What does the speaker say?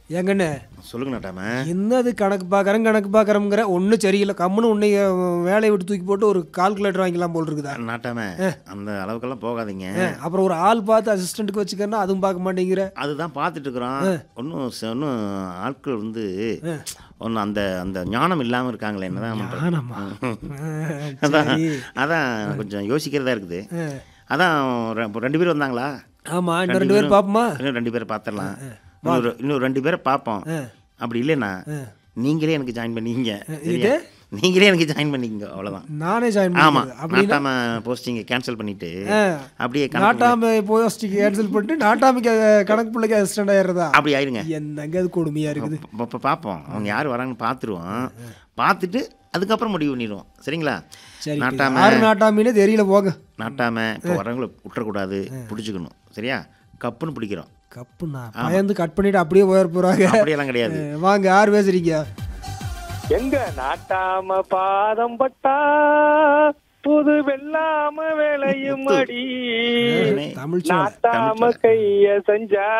ஏங்கண்ணே சொல்லுங்க நாட்டாம என்னது கணக்கு பார்க்குறேன் கணக்கு பார்க்குறோங்கிற ஒன்றும் சரியில்லை கம்முன்னு உன்னை வேலையை விட்டு தூக்கி போட்டு ஒரு கால்குலேட்டர் வாங்கிக்கலாம் போல் இருக்குதா நாட்டாம அந்த அளவுக்கெல்லாம் போகாதீங்க அப்புறம் ஒரு ஆள் பார்த்து அசிஸ்டண்ட்டுக்கு வச்சுக்கன்னா அதுவும் பார்க்க மாட்டேங்கிற அதுதான் பார்த்துட்டு இருக்கிறோம் ஒன்றும் ஒன்றும் ஆட்கள் வந்து ஒன்றும் அந்த அந்த ஞானம் இல்லாமல் இருக்காங்களே என்னதான் பண்றது? ஆனாமா அதான் அதான் கொஞ்சம் யோசிக்கிறதா இருக்குது அதான் ரெ- இப்ப ரெண்டு பேர் வந்தாங்களா ஆமாம் இன்னும் ரெண்டு பேர் பார்ப்போமா இன்னும் ரெண்டு பேரை பார்த்துடலாம் இன்னொரு இன்னும் ரெண்டு பேரை பார்ப்போம் அப்படி இல்லைண்ணா நீங்களே எனக்கு ஜாயின் பண்ணிக்கிங்க சரியா? நீங்களே எனக்கு ஜாயின் பண்ணிக்கங்க அவ்வளோதான் நானே ஜாயின் ஆமா பண்ணிக்கிறேன் அப்படி நாட்டாம போஸ்டிங்கை கேன்சல் பண்ணிட்டு அப்படியே கணக்கு நாட்டாமை போஸ்டிக்கு கேன்சல் பண்ணிட்டு நாட்டாமைக்கு கணக்கு பிள்ளைக்கு அசிஸ்டண்ட் ஆயிடுறதா அப்படி ஆயிருங்க என்னங்க அது கொடுமையா இருக்குது இப்போ பார்ப்போம் அவங்க யார் வராங்கன்னு பார்த்துருவோம் பார்த்துட்டு அதுக்கப்புறம் முடிவு பண்ணிடுவோம் சரிங்களா சரி நாட்டாம யாரு நாட்டாமின்னு தெரியல போங்க நாட்டாம இப்போ வரவங்களை விட்டுறக்கூடாது பிடிச்சிக்கணும் சரியா கப்புன்னு பிடிக்கிறோம் கப்புண்ணா பயந்து கட் பண்ணிட்டு அப்படியே போயிட போறாங்க அப்படியெல்லாம் கிடையாது வாங்க யார் பேசுறீங்க எங்க நாட்டாம பாதம் பட்டா புது வெள்ளாம விளையும் அடி தமிழ் சொல் நாட்டாம கைய செஞ்சா